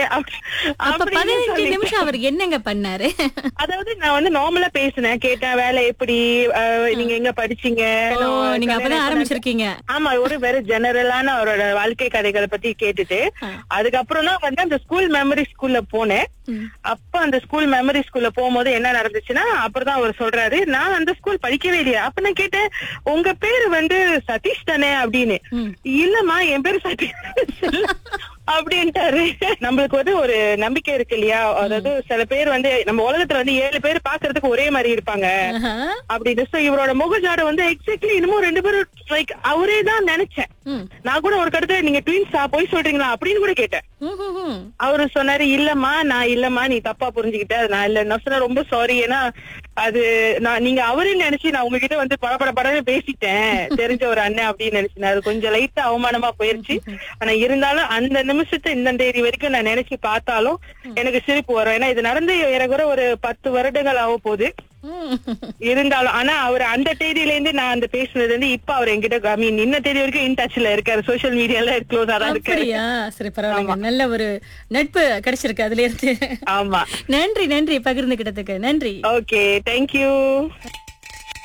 அப்படி- அப்ப அப்படின்னு பதினஞ்சு சொல்லிட்டு. நிமிஷம் அவர் என்னங்க பண்ணாரு அதாவது நான் வந்து நார்மலா பேசினேன் கேட்டேன் வேலை எப்படி அஹ், நீங்க எங்க படிச்சீங்க ஓ நான் நீங்க அப்பதான் கல்யாணம் ஆரம்பிச்சிருக்கீங்க ஆமா ஒரு வேற ஜெனரலான அவரோட வாழ்க்கை கதைகளை பத்தி கேட்டுட்டு அதுக்கப்புறம் தான் வந்து அந்த ஸ்கூல் மெமரி ஸ்கூல்ல போனேன் அப்ப அந்த ஸ்கூல் மெமரி ஸ்கூல்ல போகும்போது என்ன நடந்துச்சுன்னா அப்புறம் தான் அவர் சொல்றாரு நான் அந்த ஸ்கூல் படிக்கவே இல்லையா அப்ப நான் கேட்டேன் உங்க பேரு வந்து சதீஷ் தானே அப்படின்னு ம். இல்லம்மா என் பேரு சதீஷ் இல்ல. அப்படின்ட்டாரு நம்மளுக்கு வந்து ஒரு நம்பிக்கை இருக்கு இல்லையா அதாவது சில பேர் வந்து நம்ம உலகத்துல வந்து ஏழு பேர் பாக்குறதுக்கு ஒரே மாதிரி இருப்பாங்க ஆஹா. அப்படின்னு so இவரோட முகஜாட வந்து எக்ஸாக்ட்லி இன்னமும் ரெண்டு பேரும் லைக் அவரே தான் நினைச்சேன் ம். நான் கூட ஒரு கடத்துல நீங்க ட்வின்ஸா போய் சொல்றீங்களா அப்படின்னு கூட கேட்டேன் ம், ம், ம். அவரு சொன்னாரு இல்லம்மா நான் இல்லம்மா நீ தப்பா புரிஞ்சுக்கிட்ட நான் இல்ல நான் சொன்ன ரொம்ப சாரி ஏன்னா அது நான் நீங்க அவருன்னு நினைச்சு நான் உங்ககிட்ட வந்து படபட படன்னு பேசிட்டேன் தெரிஞ்ச ஒரு அண்ணன் அப்படின்னு நினைச்சேன் அது கொஞ்சம் லைட்டா அவமானமா போயிருச்சு ஆனா இருந்தாலும் அந்த நிமிஷத்தை இந்த தேதி வரைக்கும் நான் நினைச்சு பார்த்தாலும் எனக்கு சிரிப்பு வரும் ஏன்னா இது நடந்து ஏறக்குற ஒரு பத்து வருடங்கள் ஆக போகுது ம். இருந்தாலும் ஆனா அவர் அந்த தேதியில இருந்து நான் அந்த பேசுனது வந்து இப்ப அவர் என்கிட்ட ஐ மீன் இன்ன தேதி வரைக்கும் இன் டச்ல இருக்காரு சோசியல் மீடியால க்ளோஸா தான் இருக்காரு அப்படியா சரி பரவாயில்லைங்க நல்ல ஒரு நட்பு கிடைச்சிருக்கு அதுல இருந்து ஆமா நன்றி நன்றி பகிர்ந்துகிட்டதுக்கு நன்றி ஓகே தேங்க்யூ